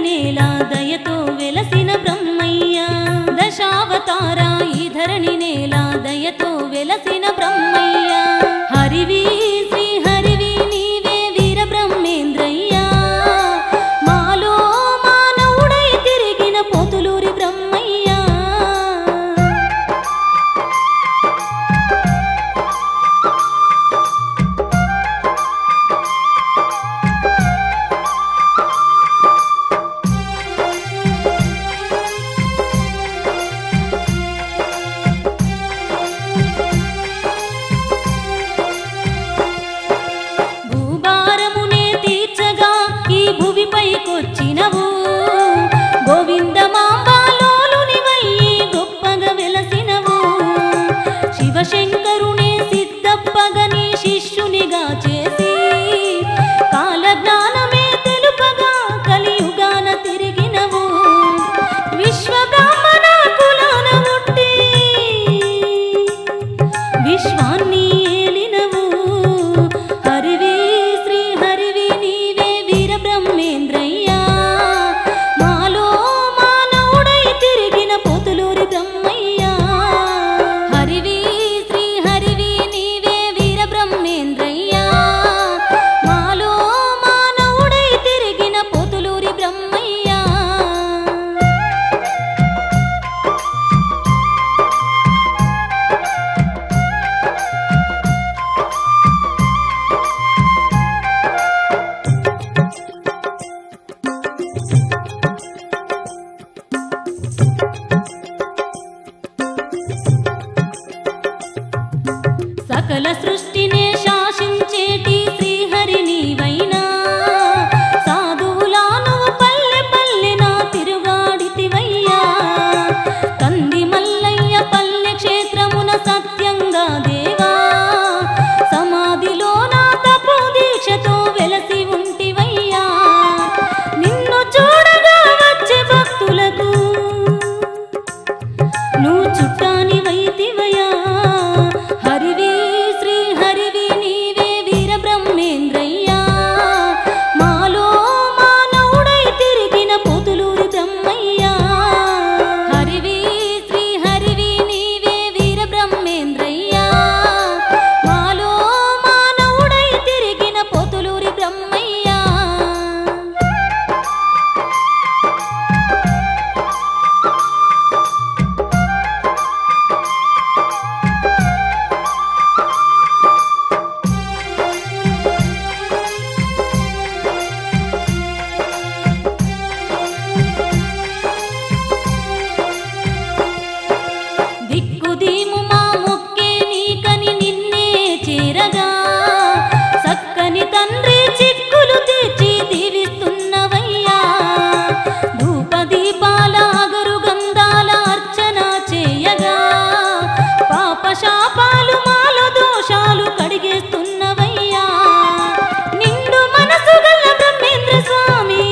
నేల దయతో వెలసిన బ్రహ్మయ్య దశావతార ఈ ధరణి నేల దయతో వెలసిన బ్రహ్మయ్య హరివి శ్రీ హరివి నీవే వీర బ్రహ్మేంద్రయ్యా మాలో మానవుడై తిరిగిన పోతులూరి బ్రహ్మయ్యా భూభారమునే తీర్చగా ఈ భువిపైకొచ్చినవు గోవిందమాంబాలోలునివయ్యి గొప్పగా వెలసినవు శివశంకరునే సిద్ధప్పగని శిష్యునిగా చేసి కాలజ్ఞానమే తెలుపగా కలియుగాన తిరిగినవు విశ్వ బ్రాహ్మణ కులాన పుట్టి విశ్వాన్ని ఏలినవు హరివి శ్రీ హరివి నీవే వీర బ్రహ్మేంద్రయ్యా మాలో మానవుడై తిరిగిన పోతులూరి బ్రహ్మయ్యా హరివి శ్రీ హరివి నీవే వీర బ్రహ్మేంద్రయ్యా మాలో మానవుడై తిరిగిన పోతులూరి బ్రహ్మయ్యా సకల సృష్టినే శాసించేటి శ్రీహరి నీవైనా సాధువులాను పల్లె పల్లెన తిరుగాడితివయ్యా కంది మల్లయ్య పల్లె క్షేత్రమున సత్యంగా దేవా సమాధిలో నా తపో దీక్షతో వెలసి ఉంటివయ్యా నిన్ను చూడగా వచ్చే భక్తులకు నువ్వు చుట్టాని వైతివయా హరివి శ్రీ హరివి నీవే వీర బ్రహ్మేంద్రయ్యా మాలో మానవుడై తిరిగిన పోతులూరి బ్రహ్మయ్యా హరివి శ్రీ హరివి నీవే వీర బ్రహ్మేంద్రయ్యా మాలో మానవుడై తిరిగిన పోతులూరి బ్రహ్మయ్యా దిక్కుదీము మా మొక్కే నీకని నిన్నే చేరగా సక్కని తండ్రి చిక్కులు తీర్చి దీవిస్తున్నవయ్యా ధూపదీపాల అగరు గంధాల అర్చన చేయగా పాప శాపాలు మాల దోషాలు కడిగేస్తున్నవయ్యా నిండు మనసు గల్ల బ్రహ్మేంద్ర స్వామి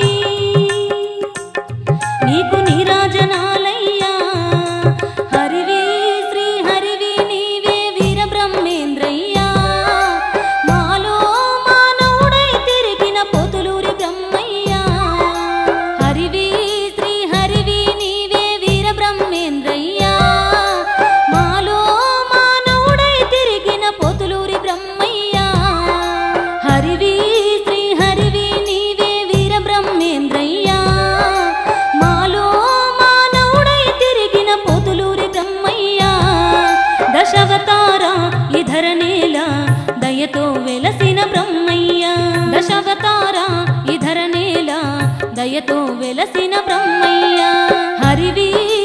నీకు నీరాజనాలయ్యా హరివి శ్రీ హరివి నీవే వీర బ్రహ్మేంద్రయ్యా మాలో మానవుడై తిరిగిన పోతులూరి బ్రహ్మయ్యా హరివి శ్రీ హరివి నీవే వీర బ్రహ్మేంద్రయ్యా మాలో మానవుడై తిరిగిన పోతులూరి బ్రహ్మయ్యా హరివి శ్రీ హరివి నీవే వీర బ్రహ్మేంద్రయ్యా మాలో మానవుడై తిరిగిన పోతులూరి బ్రహ్మయ్యా దశవతార ఇధర నేల దయతో వెలసిన బ్రహ్మయ్యా దశవతార ఇధర నేల దయతో వెలసిన బ్రహ్మయ్యా హరివి